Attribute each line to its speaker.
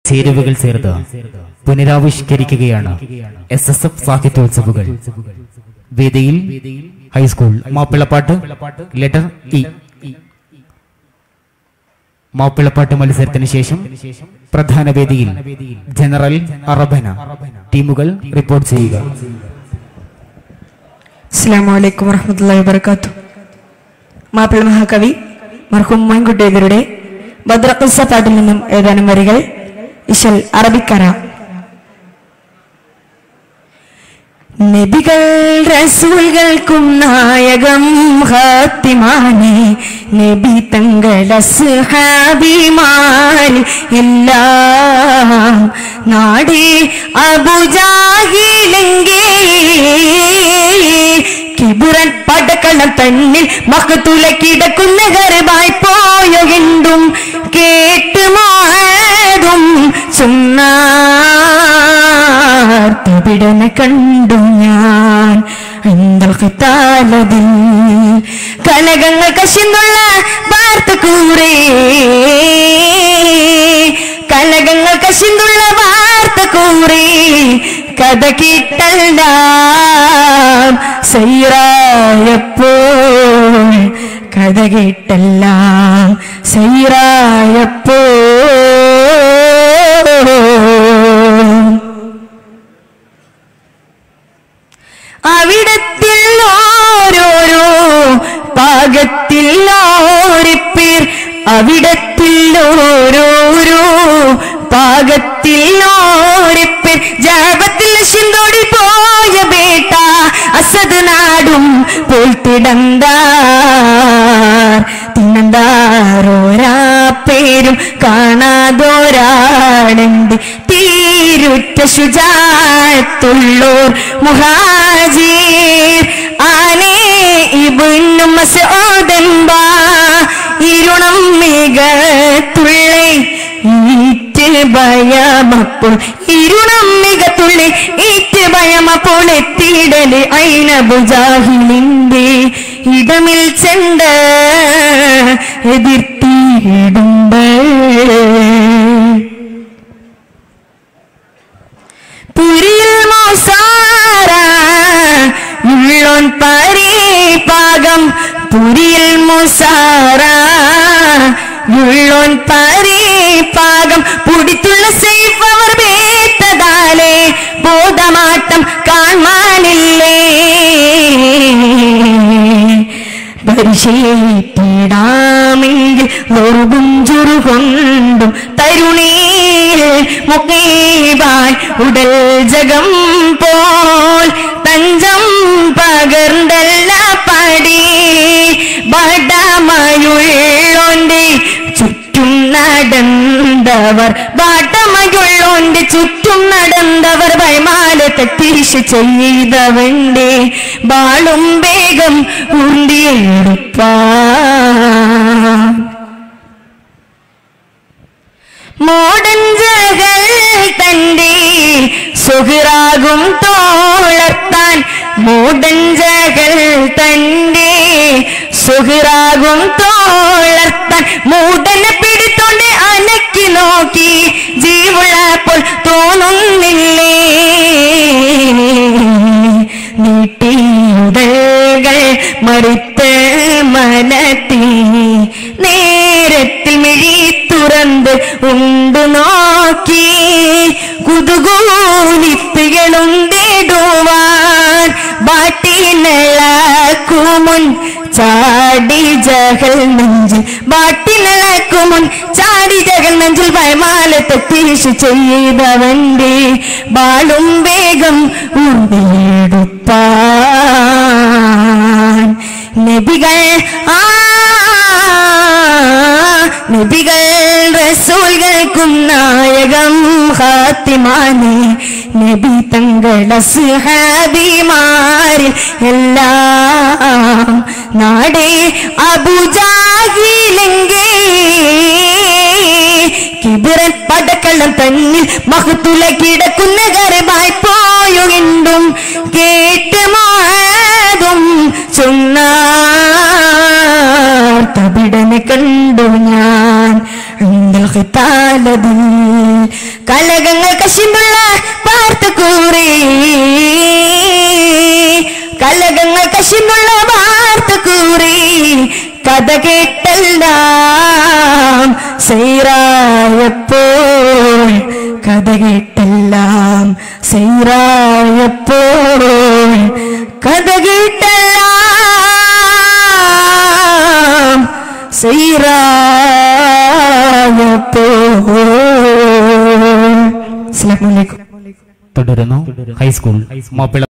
Speaker 1: ചേരുവകൾ ചേർത്ത് പുനരാവിഷ്കരിക്കുകയാണ് എസ് എസ് എഫ് സാഹിത്യോത്സവങ്ങൾ വേദിയിൽ ഹൈസ്കൂൾ മാപ്പിളപ്പാട്ട് ലെറ്റർ ഇ മാപ്പിളപ്പാട്ട് മത്സരത്തിന് ശേഷം പ്രധാന വേദിയിൽ ജനറൽ അറബന ടീമുകൾ റിപ്പോർട്ട് ചെയ്യുക
Speaker 2: അസ്സാം വലൈക്കും വറഹമത്തല്ലാ വബർക്കാത്തു മാപ്പിള മഹാകവി മർഹൂം മൈൻകുട്ടിയവരുടെ ഭദ്രഖസ പാട്ടിൽ നിന്നും ഏതാനും വരികൾ ഇശൽ അറബിക്കര നബികൾ റസൂൽകൾക്കും നായകം ഹാത്തിമാനെ നബി തങ്ങൾ അസ്ഹാബിമാർ എല്ലാം നാടേ അബുജാഹിലെങ്കേ കിബുറൻ പടക്കളം തന്നിൽ മഹത്തുല കിടക്കുന്ന ഗർഭായി പോയോ എണ്ടും കേട്ട് മാതും സുന്നാർത്തിവിടനെ കണ്ടു ഞാൻ എന്താലതിൽ കനകങ്ങൾ കശിന്നുള്ള വാർത്ത കൂറേ കനകങ്ങൾ കശിന്നുള്ള വാർത്ത കൂറേ കഥ കേട്ടെല്ലാം സൈറായപ്പോൾ കഥ കേട്ടെല്ലാം സൈറായപ്പോൾ അവിടത്തിൽ ഓരോരോ പാകത്തിൽ ഓരിപ്പേർ അവിടത്തിൽ ഓരോരോ പാകത്തിൽ ഓരിപ്പേർ ജാപത്തിൽ ചിന്തോടി പോയ ബേട്ട അസദ് നാടും പോൽത്തിടന്താർ തിന്നന്താരോരാ പേരും കാണാതോരാളുണ്ട് തീരുറ്റ ശുചാത്തുള്ളോർ മുഹാജീർ ആനേ ഇബുന്നു മസോദൻബാ ഇരുണം മികത്തുള്ളേ ഈറ്റ് ഭയമപ്പോൾ ഇരുണം മികത്തുള്ളേ ഈറ്റ് ഭയമപ്പോൾ എത്തിയിടല് ഐനബുജാഹിലിന്റെ ഇടമിൽ ചെണ്ട എതിർത്തിയിടുമ്പോൾ പുരിയിൽ മോസാര ഉള്ളോൻ പരിപാകം പുരിയിൽ മോസാര ഉള്ളോൻ പരിപാകം പുടിത്തുള്ള സേഫ് അവർ വേത്തതാലേ ബോധമാട്ടം കാണാനില്ലേ പരിശീലിപ്പിടാമെങ്കിൽ വെറുകും ചുറുകൊണ്ടും തരുണീൽ മുഖീവാൻ ഉടൽ ജഗം പോൽ തഞ്ചം പകർന്നല്ല പടി ബടമയുള്ളോന്റെ ചുറ്റും നടന്നവർ ബാട്ടമയുള്ളോന്റെ ചുറ്റും നടന്നവർ വൈമാലത്തെ തിരിശ ചെയ്തവന്റെ ബാളും വേഗം ഉണ്ടിയെടുപ്പാ മോടഞ്ചകൾ തന്റെ സുഹൃറാകും തോളത്താൻ മോടഞ്ചകൾ തന്റെ സുഹൃറാകും തോളത്താൻ മൂടനെ പിടിത്തോണ്ട് അനക്കി നോക്കി ജീവുള്ളപ്പോൾ തോന്നുന്നില്ലേ നീട്ടിയുടകൾ മറുത്ത് മനത്തി നേരത്തിൽ മിഴി തുറന്ന് ഉണ്ടു നോക്കി കുതുകൂലിത്തുകളുണ്ടിടുവാൻ ബാട്ടിനിളക്കുമുൻ ചാടി ജഹൽ നെഞ്ചിൽ ബാട്ടിനിളക്കുമുൻ ചാടി ജഹൽ നെഞ്ചിൽ ഭയമാലത്തെ തിരിച്ചു ചെയ്തവന്റെ ബാളും വേഗം ഉറുതിയെടുപ്പാൻ നബികൾ ആ നബികൾ റസൂൽകൾക്കും നായകം ഹാത്തിമാനെ നബി തങ്ങൾ അസ്ഹാബിമാരിൽ എല്ലാം നാടേ അബുജാഹിലെങ്കേ കിബിറൻ പടക്കള്ളം തന്നിൽ മഹത്തുല കിടക്കുന്ന ഗർഭായി പോയോ എണ്ടും കേട്ട് മാതും ചൊന്നാർത്തവിടനെ കണ്ടു ഞാൻ ഖിത്താലതിൽ കലകങ്ങൾ കശിന്നുള്ള വാർത്ത കൂറി കലകങ്ങൾ കശിന്നുള്ള വാർത്ത കൂറി കഥ കേട്ടെല്ലാം സൈറായപ്പോൾ കഥ കേട്ടെല്ലാം സൈറായപ്പോൾ കഥ കേട്ടെല്ലാം സൈറായപ്പോൾ അസ്സലാമു അലൈക്കും
Speaker 1: തുടരുന്നു ഹൈസ്കൂൾ മാപ്പിള